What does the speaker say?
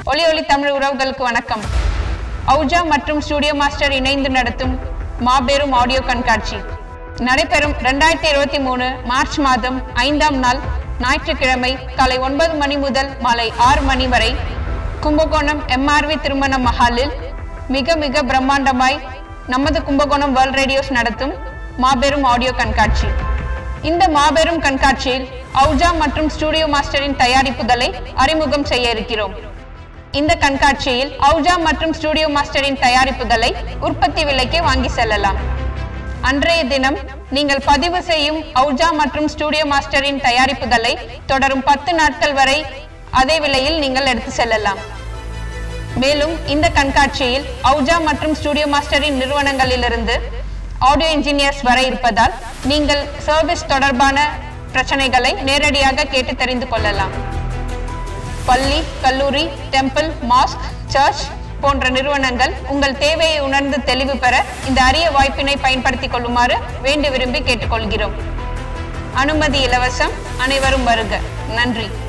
ஒலி ஒலி தமிழ் உறவுகளுக்கு வணக்கம் அவுஜா மற்றும் ஸ்டூடியோ மாஸ்டர் இணைந்து நடத்தும் மாபெரும் ஆடியோ கண்காட்சி நடைபெறும் ரெண்டாயிரத்தி இருபத்தி மூணு மார்ச் மாதம் ஐந்தாம் நாள் ஞாயிற்றுக்கிழமை காலை ஒன்பது மணி முதல் மாலை ஆறு மணி வரை கும்பகோணம் எம்ஆர்வி திருமண மஹாலில் மிக மிக பிரம்மாண்டமாய் நமது கும்பகோணம் வேர்ல்ட் ரேடியோஸ் நடத்தும் மாபெரும் ஆடியோ கண்காட்சி இந்த மாபெரும் கண்காட்சியில் அவுஜா மற்றும் ஸ்டூடியோ மாஸ்டரின் தயாரிப்புகளை அறிமுகம் செய்ய இருக்கிறோம் இந்த கண்காட்சியில் அவுஜா மற்றும் ஸ்டூடியோ மாஸ்டரின் தயாரிப்புகளை உற்பத்தி விலைக்கு வாங்கி செல்லலாம் அன்றைய தினம் நீங்கள் பதிவு செய்யும் அவுஜா மற்றும் ஸ்டூடியோ மாஸ்டரின் தயாரிப்புகளை தொடரும் பத்து நாட்கள் வரை அதே விலையில் நீங்கள் எடுத்து செல்லலாம் மேலும் இந்த கண்காட்சியில் அவுஜா மற்றும் ஸ்டூடியோ மாஸ்டரின் நிறுவனங்களிலிருந்து ஆடியோ இன்ஜினியர்ஸ் வர இருப்பதால் நீங்கள் சர்வீஸ் தொடர்பான பிரச்சனைகளை நேரடியாக கேட்டு தெரிந்து கொள்ளலாம் பள்ளி கல்லூரி டெம்பிள் மாஸ்க் சர்ச் போன்ற நிறுவனங்கள் உங்கள் தேவையை உணர்ந்து தெளிவு பெற இந்த அரிய வாய்ப்பினை பயன்படுத்திக் கொள்ளுமாறு வேண்டி விரும்பி கேட்டுக்கொள்கிறோம் அனுமதி இலவசம் அனைவரும் வருக நன்றி